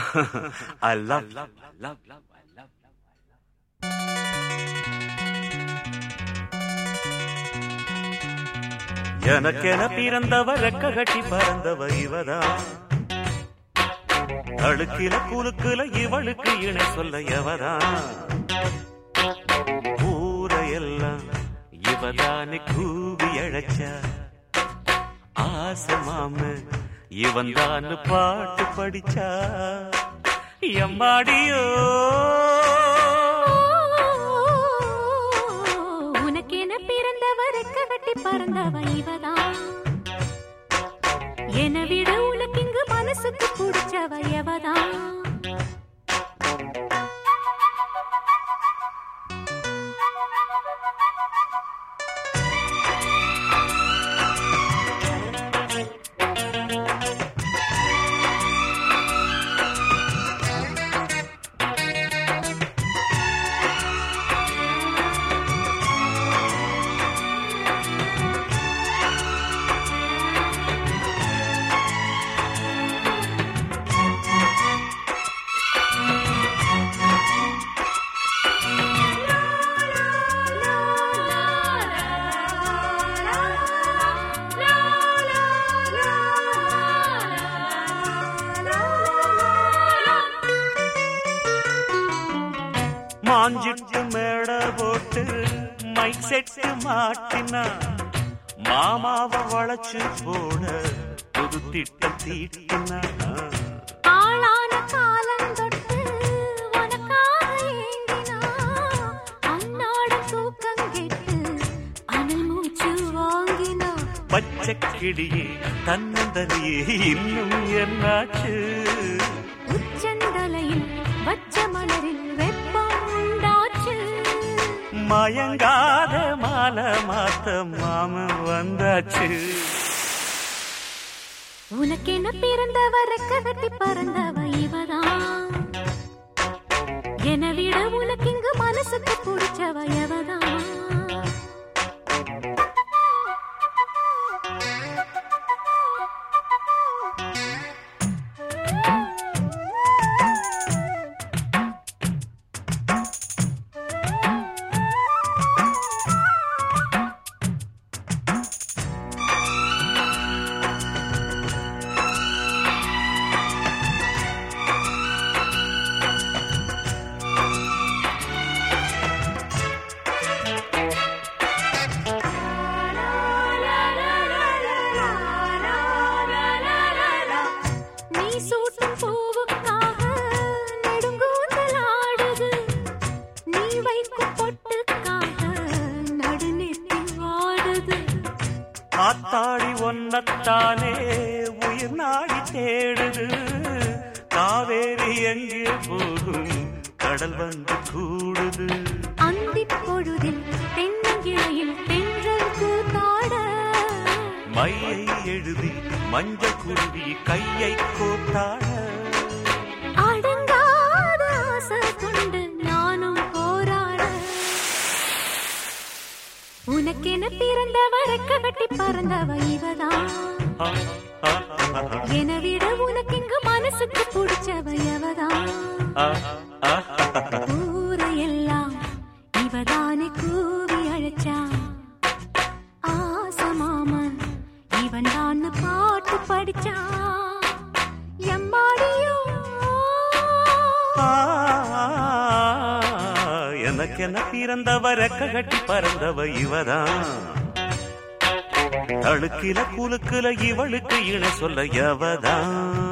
I love, love, love, love, I love. எனக்கென பிறந்தவ ரெக்க கட்டி பறந்தவ இவதான் அழுக்கில குலுக்குல இவளுக்கு இணை சொல்ல எவதான் ஊரையெல்லாம் இவதானே கூவி அழைச்சா ஆசை மாம இவன் தான் பாட்டு படிச்சா எம்மாடியோ உனக்கென பிறந்தவருக்கு கட்டி பறந்தவ இவதான் என விட உனக்கு இங்கு மனசுக்கு பிடிச்சவ எவதான் மாஞ்சிட்டு மேட போட்டு மைக் செட்டு மாட்டினா மாமாவ வளைச்சு போட புது திட்டம் தீட்டினா ஆளான காலம் தொட்டு உனக்காக ஏங்கினா அன்னாட தூக்கம் கெட்டு அனல் மூச்சு வாங்கினா பச்சை கிளியே தன்னந்தனியே இன்னும் என்னாச்சு உச்சந்தலையில் வச்ச மலரில் வெப்பம் உண்டாச்சு மயங்காத மாலை மாத்த மாமன் வந்தாச்சு உனக்கென பிறந்தவ ரெக்க கட்டி பறந்தவ இவதான் என விட உனக்கு இங்கு மனசுக்கு பிடிச்சவ எவதான் நீ சூட்டும் பூவுக்காக நெடுங்கூந்தல் ஆடுது நீ வைக்கும் பொட்டுக்காக நடுநெத்தி வாடுது ஆத்தாடி ஒன்னத்தானே உயிர் நாடி தேடுது காவேரி எங்கே போகும் கடல் வந்து கூடுது அந்திப் பொழுதில் தென்னங்கிளையில் தென்றல் கூத்தாட மையை எழுதி மஞ்சள் குருவி கையை கோத்தாட அடங்காத ஆசை கொண்டு நானும் போராட உனக்கென பிறந்தவ ரெக்க கட்டி பறந்தவ இவதான் ஆ, ஆ, ஆ, என விட உனக்கு இங்கு மனசுக்கு பிடிச்சவ எவதான் ஆ, ஆ, ஊரையெல்லாம் இவதானே கூவி அழைச்சா ஆசை மாமன் இவன் தான் பாட்டு படிச்சா எம்மாடியோ ஆ. எனக்கென பிறந்தவ ரெக்க கட்டி பறந்தவ இவதான் அழுக்கில குலுக்குல இவளுக்கு இணை சொல்ல எவதான்